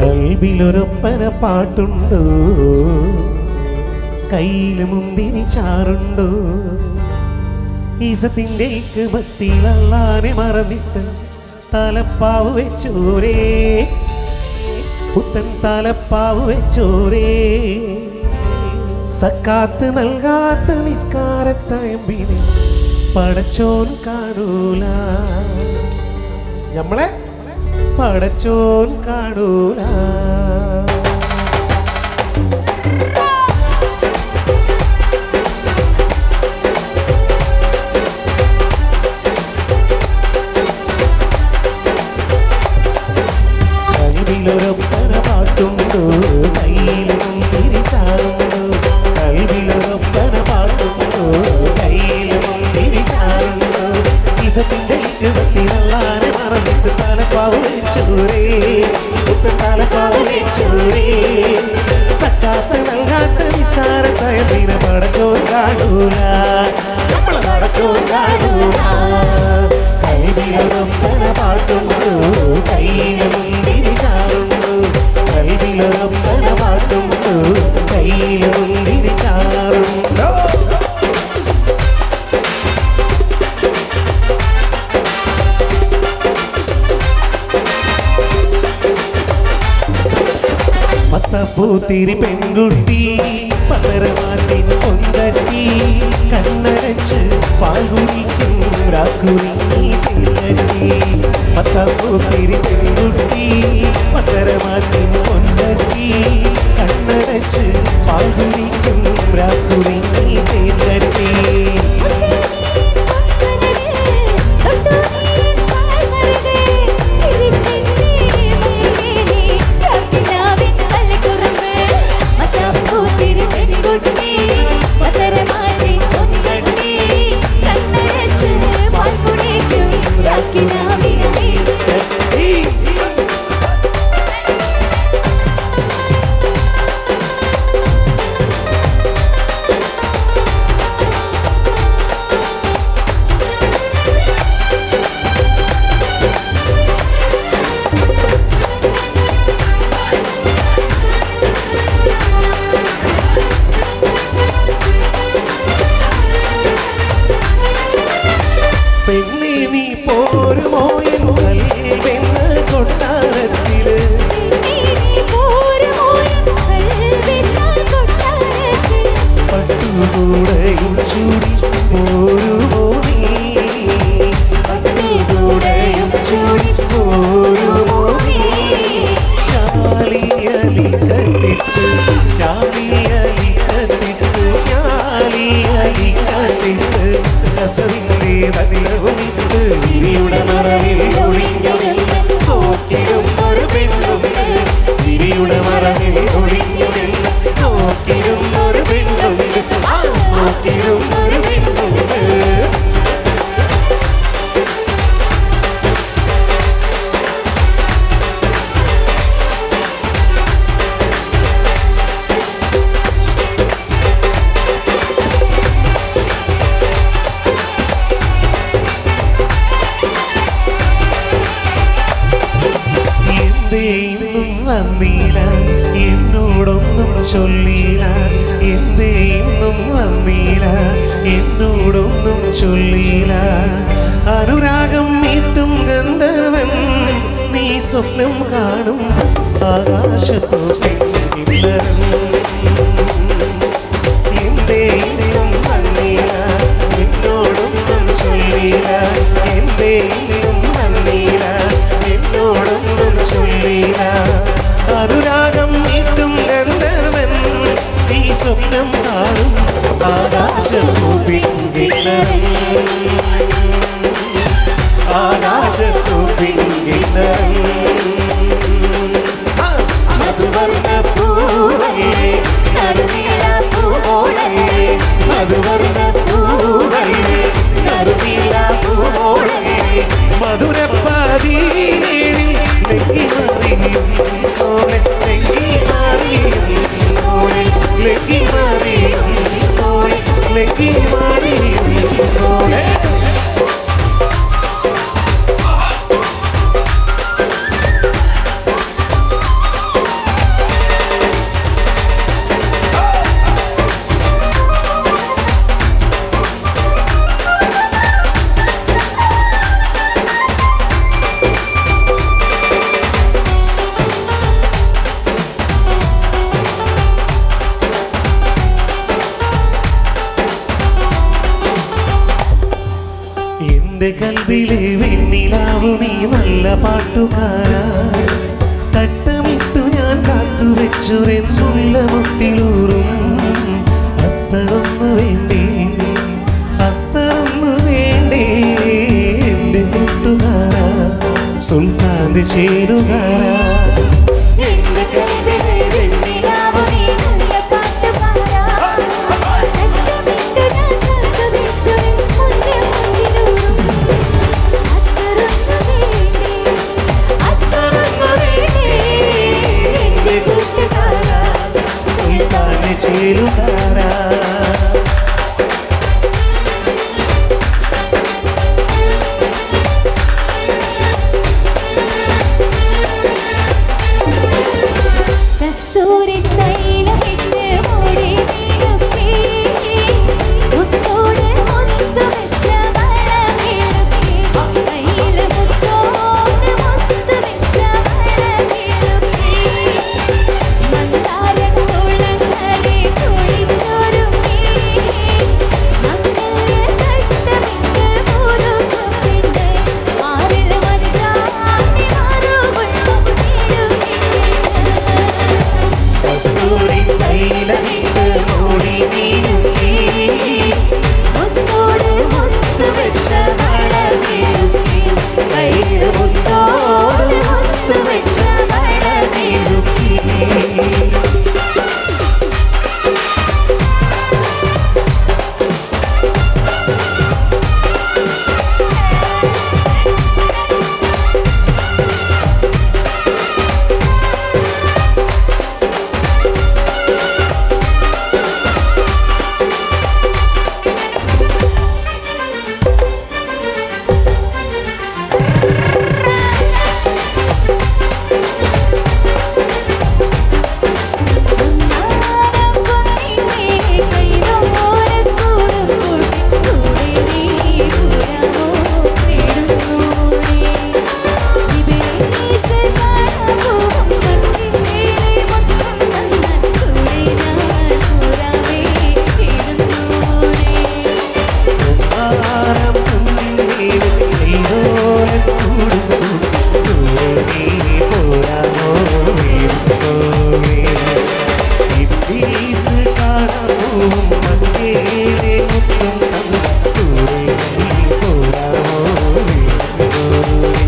കൽവിലൊരൊപ്പന പാട്ടുണ്ടോ കയ്യില് മുന്തിരി ചാറുണ്ടോ ഈസത്തിന്റെ മത്തിയിലല്ലാനെ മറന്നിട്ട് തലപ്പാവ് വെച്ചോരേ പുത്തൻ തലപ്പാവ് വെച്ചോരേ സക്കാത്ത് നൽകാത്ത നിസ്കാരത്തയമ്പിനെ പടച്ചോൻ കാണൂല നമ്മളെ പടച്ചോൻ കാണൂല കൽവിലൊരൊപ്പന പാട്ടുണ്ടോ കയ്യിലും തിരിച്ചാറുണ്ടോ കൽവിലൊരൊപ്പന പാട്ടുണ്ടോ കയ്യിലും തിരിച്ചാറുണ്ടോ ഇസത്തിന്റെ ഇക്കുപത്തി നല്ലാരെ മറന്നിട്ട് തലപ്പാവ് വെച്ചൂരേ പുത്തൻ തലപ്പാവ് വെച്ചൂരേ സക്കാസ നൽകാത്ത നിസ്കാര സയത്തിന് പടച്ചോൻ കാണൂല നമ്മളെ പടച്ചോൻ കാണൂല കൈവിലൊരൊപ്പന പാട്ടുണ്ടോ കയ്യിലും തിരിച്ചാറുണ്ടോ കൽവിലൊരൊപ്പന പാട്ടുണ്ടോ കയ്യിലും തിരിച്ചാറുണ്ടോ പത്തപ്പൂത്തിരി പെൺകുട്ടി പതരമാറ്റിൻ കൊണ്ടട്ടി കണ്ണടച്ച് പാൽകുടിക്കും രാക്കുറിങ്ങി പെണ്ണട്ടി പത്തപ്പൂത്തിരി പെൺകുട്ടി പതരമാറ്റിൻ കൊണ്ടട്ടി കണ്ണടച്ച് പാൽകുടിക്കും രാക്കുറിങ്ങി പെണ്ണട്ടി പെണ്ണെ നീ പോരുമോ എൻ കൽവെന്ന് കൊട്ടാരത്തില് പട്ടുകൂടയും ചൂടി പോരുമോ നീ പട്ടുകൂടയും ചൂടി പോരുമോ നീ ഞാലിയലി കത്തിട്ട് ഞാലിയലി കത്തിട്ട് ഞാലിയലി കത്തിട്ട് കസവിന്റെ നദിലൊളിത്ത് വിരിയുടെ മറവിൽ ഒളിഞ്ഞൊരുന്ന് നോക്കിടും ഒരു പെണ്ണുണ്ട് വിരിയുടെ മറവിൽ ഒളിഞ്ഞൊരുന്ന് നോക്കിടും ഒരു പെണ്ണുണ്ട് ആ നോക്കിടും ഒരു പെണ്ണുണ്ട് എന്തേ ഇന്നും വന്നീല എന്നോടൊന്നും ചൊല്ലീല എന്തേ ഇന്നും വന്നീല എന്നോടൊന്നും ചൊല്ലീല അനുരാഗം മീട്ടും ഗന്ധർവൻ നീ സ്വപ്നം കാണും ആകാശത്തോ പെൺകിന്നരൻ എന്തേ ഇന്നും വന്നീല എന്നോടൊന്നും ചൊല്ലീല എന്തേ ഇന്നും വന്നീല എന്നോടൊന്നും ചൊല്ലീല അനുരാഗം നീട്ടും ഗന്ധർവൻ ഈ സ്വപ്നം കാണും ആകാശത്തു പിങ്കിണറൻ ആകാശത്തു പിങ്കിണറൻ മധുവർണ്ണ പൂവല്ലേ മധുവർണ്ണ പൂവല്ലേ കറുനീല പൂവല്ലേ മധുരപ്പാതീനേഴിൽ ലെങ്കി മാറിയും കോളെ ലെങ്കി മാറിയും കോളെ ലെങ്കി മാറിയും കോളെ ലെങ്കി മാറിയും കോളെ എന്റെ കൽവിലെ വെണ്ണിലാവു നീ നല്ല പാട്ടുകാരാ തട്ടമിട്ടു ഞാൻ കാത്തുവെച്ചു എന്നുള്ള മുത്തിലൂറും അത്തറൊന്നു വേണ്ടേ അത്തറൊന്നു വേണ്ടേ എന്റെ കൂട്ടുകാരാ സുൽത്താന്റെ ചേരുകാരാ എന്റെ കൽവിലെ വെണ്ണിലാവു നീ നല്ല പാട്ടുകാരാ. തട്ടമിട്ടു ഞാൻ കാത്തുവെച്ചൊരു മുല്ല മുന്നിലൂറും. അത്തറൊന്നു വേണ്ടേ, അത്തറൊന്നു വേണ്ടേ, എന്റെ കൂട്ടുകാരാ. സുൽത്താന്റെ ചേരുകാരാ കസ്തൂരി തൈലമിട്ട് മൂടി നീരുക്കി മുത്തോട് മുത്തു വെച്ച വളകിലുക്കി കയ്യില് മുത്തോട് മുത്തു വെച്ച വളകിലുക്കി മന്ദാരക്കുളങ്ങളെ കുളിച്ചൊരുക്കി മംഗല്യ തട്ടമിട്ട് മുറുക്കുന്നുണ്ട് മാറിൽ മഞ്ചാടി മറുകൊള്ളും കസ്തൂരി തൈലമിട്ട് മൂടി നീരുക്കി മുത്തോട് മുത്തു വെച്ച വളകിലുക്കി കയ്യിൽ മുത്തോട് മുത്തു വെച്ച വളകിലുക്കി ആരം കുന്നിൽ നീരോലക്കൂടും ദൂരെ നീ പോരാമോ വീർപ്പോവേ. ഇബ്ലീസ് കാണാമോ മങ്കേലെ മുത്തം തന്നു ദൂരെ നീ പോരാമോ വീർപ്പോവേ.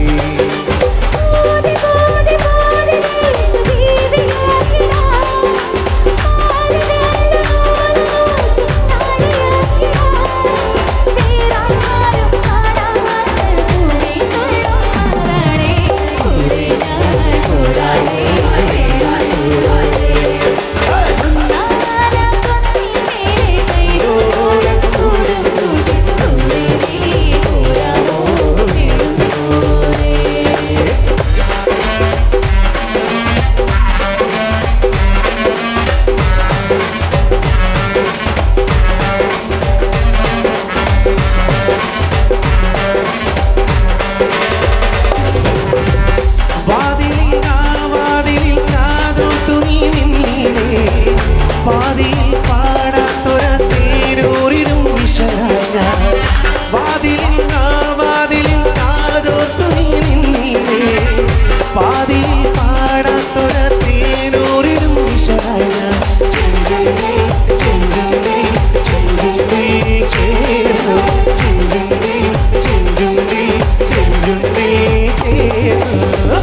വാതിലിൽ ആ വാതിലിൽ കാതോർത്തു നീ നിന്നിലേ പാതിയിൽ പാടാത്തൊര തേരൂരിനും വിശലായ ഞാൻ വാതിലിൽ ആ വാതിലിൽ കാതോർത്തു നീ നിന്നിലേ പാതിയിൽ പാടാത്തൊര തേരൂരിനും വിശലായ ഞാൻ ചെഞ്ചുണ്ടി ചെഞ്ചുണ്ടി ചെഞ്ചുണ്ടി ചേർന്നു ചെഞ്ചുണ്ടി ചെഞ്ചുണ്ടി ചെഞ്ചുണ്ടി ചേർന്നു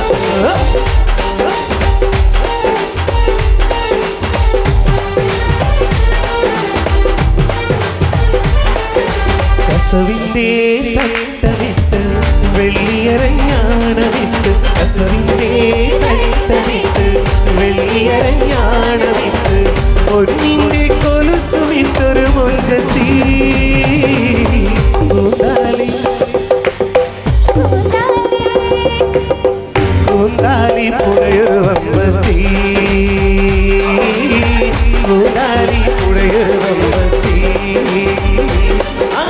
കസവിന്റെ തട്ടമിട്ട് വെള്ളിയരഞ്ഞാണമിട്ട് കസവിന്റെ തട്ടമിട്ട് വെള്ളിയരഞ്ഞാണമിട്ട് ഒന്നിന്റെ കൊലുസുമിട്ടൊരു മൊഞ്ചത്തി കൂന്താലി കൂന്താലി പുഴയൊരു വമ്പത്തി കൂന്താലി പുഴയൊരു വമ്പത്തി ആ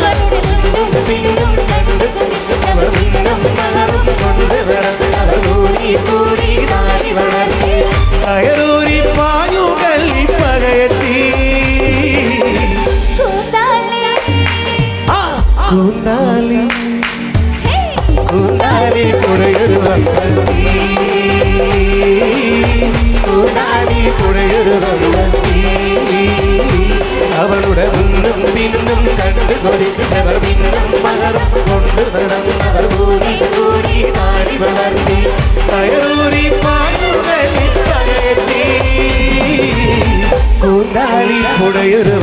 കയറൂരി പാഞ്ഞു കല്ലി പകയത്തി ആ കൂന്താലി പുഴയൊരു